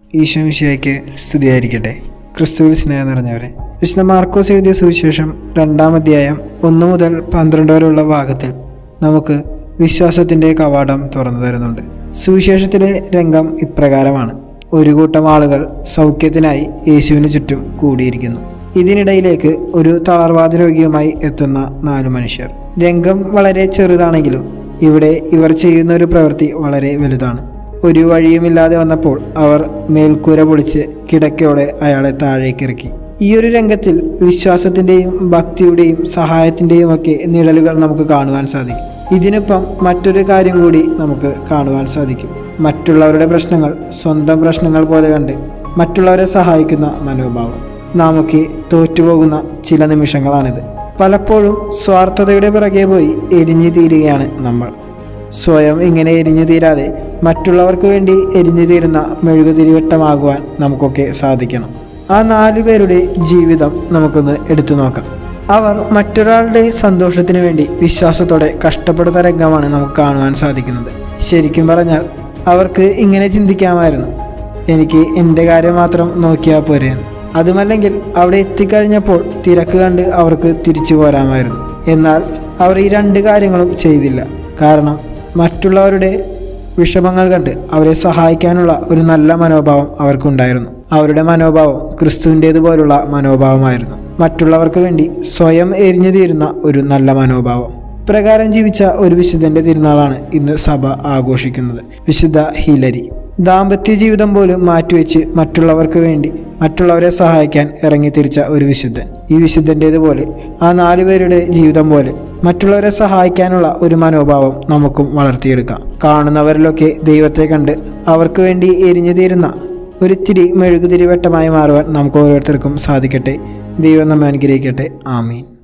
ഈശോ മിശിഹായ്ക്ക് സ്തുതിയായിരിക്കട്ടെ ക്രിസ്തുവിൽ സ്നേഹം നിറഞ്ഞവരെ വിശുദ്ധ മാർക്കോസ് എഴുതിയ സുവിശേഷം രണ്ടാം അധ്യായം ഒന്ന് മുതൽ പന്ത്രണ്ട് വരെയുള്ള ഭാഗത്തിൽ നമുക്ക് വിശ്വാസത്തിൻ്റെ കവാടം തുറന്നു തരുന്നുണ്ട് സുവിശേഷത്തിലെ രംഗം ഇപ്രകാരമാണ് ഒരു കൂട്ടം ആളുകൾ സൗഖ്യത്തിനായി യേശുവിന് ചുറ്റും കൂടിയിരിക്കുന്നു ഇതിനിടയിലേക്ക് ഒരു തളർവാദ രോഗിയുമായി എത്തുന്ന നാലു മനുഷ്യർ രംഗം വളരെ ചെറുതാണെങ്കിലും ഇവിടെ ഇവർ ചെയ്യുന്ന ഒരു പ്രവൃത്തി വളരെ വലുതാണ് ഒരു വഴിയുമില്ലാതെ വന്നപ്പോൾ അവർ മേൽക്കൂര പൊളിച്ച് കിടക്കയോടെ അയാളെ താഴേക്ക് ഇറക്കി ഈ ഒരു രംഗത്തിൽ വിശ്വാസത്തിൻ്റെയും ഭക്തിയുടെയും സഹായത്തിൻ്റെയും ഒക്കെ നിഴലുകൾ നമുക്ക് കാണുവാൻ സാധിക്കും ഇതിനൊപ്പം മറ്റൊരു കാര്യം കൂടി നമുക്ക് കാണുവാൻ സാധിക്കും മറ്റുള്ളവരുടെ പ്രശ്നങ്ങൾ സ്വന്തം പ്രശ്നങ്ങൾ പോലെ കണ്ട് മറ്റുള്ളവരെ സഹായിക്കുന്ന മനോഭാവം നാമൊക്കെ തോറ്റുപോകുന്ന ചില നിമിഷങ്ങളാണിത് പലപ്പോഴും സ്വാർത്ഥതയുടെ പിറകെ പോയി എരിഞ്ഞു തീരുകയാണ് നമ്മൾ സ്വയം ഇങ്ങനെ എരിഞ്ഞു തീരാതെ മറ്റുള്ളവർക്ക് വേണ്ടി എരിഞ്ഞു തീരുന്ന മെഴുകുതിരിവട്ടമാകുവാൻ നമുക്കൊക്കെ സാധിക്കണം ആ നാലു പേരുടെ ജീവിതം നമുക്കൊന്ന് എടുത്തു നോക്കാം അവർ മറ്റൊരാളുടെ സന്തോഷത്തിന് വേണ്ടി വിശ്വാസത്തോടെ കഷ്ടപ്പെടുന്ന രംഗമാണ് നമുക്ക് കാണുവാൻ സാധിക്കുന്നത് ശരിക്കും പറഞ്ഞാൽ അവർക്ക് ഇങ്ങനെ ചിന്തിക്കാമായിരുന്നു എനിക്ക് എൻ്റെ കാര്യം മാത്രം നോക്കിയാൽ പോരെ അതുമല്ലെങ്കിൽ അവിടെ എത്തിക്കഴിഞ്ഞപ്പോൾ തിരക്ക് കണ്ട് അവർക്ക് തിരിച്ചു പോരാമായിരുന്നു എന്നാൽ അവർ ഈ രണ്ട് കാര്യങ്ങളും ചെയ്തില്ല കാരണം മറ്റുള്ളവരുടെ വിഷമങ്ങൾ കണ്ട് അവരെ സഹായിക്കാനുള്ള ഒരു നല്ല മനോഭാവം അവർക്കുണ്ടായിരുന്നു അവരുടെ മനോഭാവം ക്രിസ്തുവിൻ്റേതുപോലുള്ള മനോഭാവമായിരുന്നു മറ്റുള്ളവർക്ക് വേണ്ടി സ്വയം എരിഞ്ഞു തീരുന്ന ഒരു നല്ല മനോഭാവം പ്രകാരം ജീവിച്ച ഒരു വിശുദ്ധന്റെ തിരുനാളാണ് ഇന്ന് സഭ ആഘോഷിക്കുന്നത് വിശുദ്ധ ഹിലരി ദാമ്പത്യ ജീവിതം പോലും മാറ്റിവെച്ച് മറ്റുള്ളവർക്ക് വേണ്ടി മറ്റുള്ളവരെ സഹായിക്കാൻ ഇറങ്ങിത്തിരിച്ച ഒരു വിശുദ്ധൻ ഈ വിശുദ്ധൻ്റേതുപോലെ ആ നാലു പേരുടെ ജീവിതം പോലെ മറ്റുള്ളവരെ സഹായിക്കാനുള്ള ഒരു മനോഭാവം നമുക്കും വളർത്തിയെടുക്കാം കാണുന്നവരിലൊക്കെ ദൈവത്തെ കണ്ട് അവർക്ക് വേണ്ടി എരിഞ്ഞു തീരുന്ന ഒരിത്തിരി മെഴുകുതിരി വെട്ടമായി മാറുവാൻ നമുക്ക് ഓരോരുത്തർക്കും സാധിക്കട്ടെ ദൈവം നമ്മെ അനുഗ്രഹിക്കട്ടെ ആമീൻ